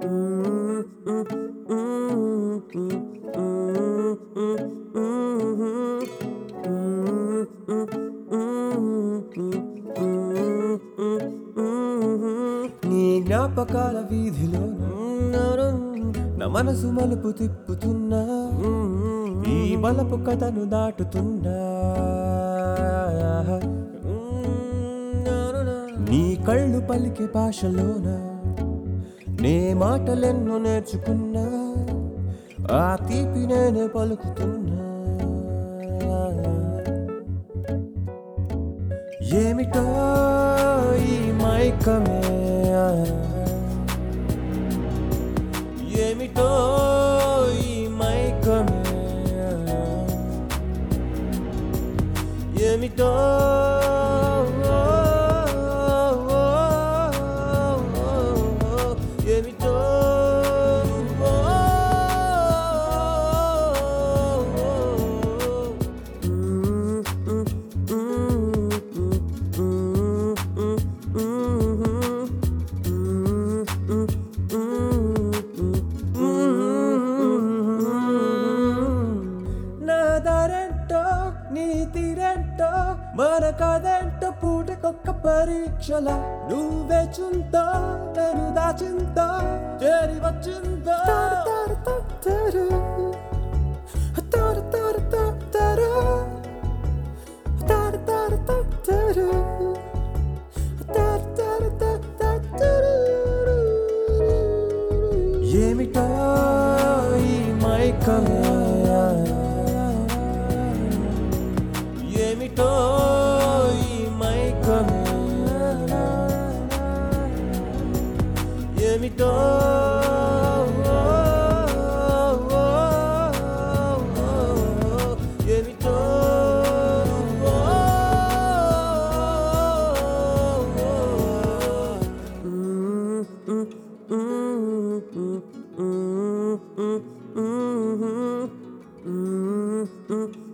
నీ జ్ఞాపకాల వీధిలో నా మనసు మలుపు తిప్పుతున్నా ఈ బలపు కథను దాటుతున్నా నీ కళ్ళు పలికే భాషలోన నే మాటలెన్నో నేర్చుకున్నా ఆ తీపి నేనే పలుకుతున్నా ఏమిటో ఈ మైకమే ఏమిటో ఈ మైకమే ఏమిటో ఏమిటో నా దారెంటో నీ తీరెంటో మన కదెంటో పూటకొక్క పరీక్షల నువ్వే చుంతో నేను దాచింతో చేరి వచ్చిందో ఏమిటో ఈ మైకమే ఏమిటో ఈ మైకమే ఏమిటో ఏమిటో Mm-hmm.